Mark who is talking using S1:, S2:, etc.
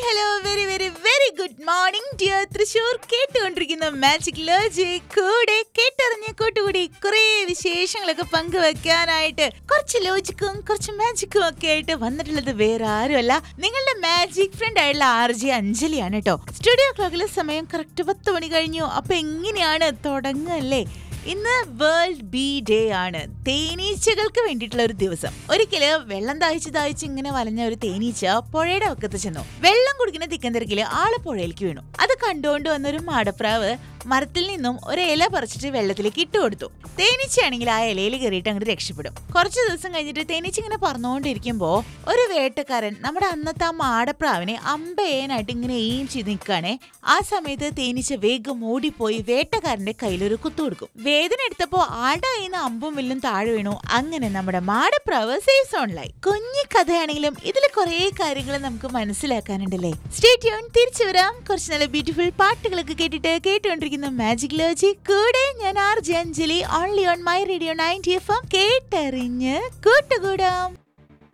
S1: hello very very very good morning dear Thrissur കേട്ടുകൊണ്ടിരിക്കുന്ന magic logy കൂടെ കേട്ടറിഞ്ഞ കൂട്ടുകൂടി കുറെ വിശേഷങ്ങളൊക്കെ പങ്കുവെക്കാനായിട്ട് കുറച്ച് ലോജിക്കും കുറച്ച് മാജിക്കും ഒക്കെ ആയിട്ട് വന്നിട്ടുള്ളത് വേറെ ആരുമല്ല നിങ്ങളുടെ മാജിക് ഫ്രണ്ട് ആയിട്ടുള്ള ആർ ജി അഞ്ജലിയാണ് കേട്ടോ സ്റ്റുഡിയോ ക്ലോക്കിലെ സമയം കറക്റ്റ് പത്ത് മണി കഴിഞ്ഞു അപ്പൊ എങ്ങനെയാണ് തുടങ്ങല്ലേ ഇന്ന് വേൾഡ് ബി ഡേ ആണ് തേനീച്ചകൾക്ക് വേണ്ടിയിട്ടുള്ള ഒരു ദിവസം ഒരിക്കല് വെള്ളം ദാഹിച്ച് ദാഹിച്ച് ഇങ്ങനെ വലഞ്ഞ ഒരു തേനീച്ച പുഴയുടെ വക്കത്ത് ചെന്നു വെള്ളം കുടിക്കുന്ന തിക്കൻ തിരക്കില് ആള് പുഴയിലേക്ക് വീണു അത് കണ്ടുകൊണ്ട് വന്ന ഒരു മാടപ്രാവ് മരത്തിൽ നിന്നും ഒരു ഇല പറിച്ചിട്ട് വെള്ളത്തിലേക്ക് ഇട്ട് കൊടുത്തു തേനീച്ചയാണെങ്കിൽ ആ ഇലയിൽ കയറിയിട്ട് അങ്ങോട്ട് രക്ഷപ്പെടും കുറച്ച് ദിവസം കഴിഞ്ഞിട്ട് തേനീച്ച ഇങ്ങനെ പറന്നുകൊണ്ടിരിക്കുമ്പോ ഒരു വേട്ടക്കാരൻ നമ്മുടെ അന്നത്തെ ആ മാടപ്രാവിനെ അമ്പേനായിട്ട് ഇങ്ങനെ എയിം ചെയ്ത് നിൽക്കുകയാണെ ആ സമയത്ത് തേനീച്ച വേഗം ഓടിപ്പോയി വേട്ടക്കാരന്റെ കയ്യിലൊരു കുത്തു കൊടുക്കും വേദന എടുത്തപ്പോ ആടെ കയ്യിൽ അമ്പും വില്ലും താഴെ വീണു അങ്ങനെ നമ്മുടെ മാടപ്രാവ് സേഫ് സോണിലായി കുഞ്ഞു കഥയാണെങ്കിലും ഇതിൽ കുറെ കാര്യങ്ങൾ നമുക്ക് മനസ്സിലാക്കാനുണ്ടല്ലേ സ്റ്റേ ട്യൂൺ തിരിച്ചു വരാം കുറച്ച് നല്ല ബ്യൂട്ടിഫുൾ പാട്ടുകളൊക്കെ കേട്ടിട്ട് കേട്ടുകൊണ്ടിരിക്കുന്ന മാജിക് ലോജി കൂടെ ഞാൻ R J Anjali only on my radio ninety F M കേട്ടറിഞ്ഞ് കൂട്ടുകൂടാം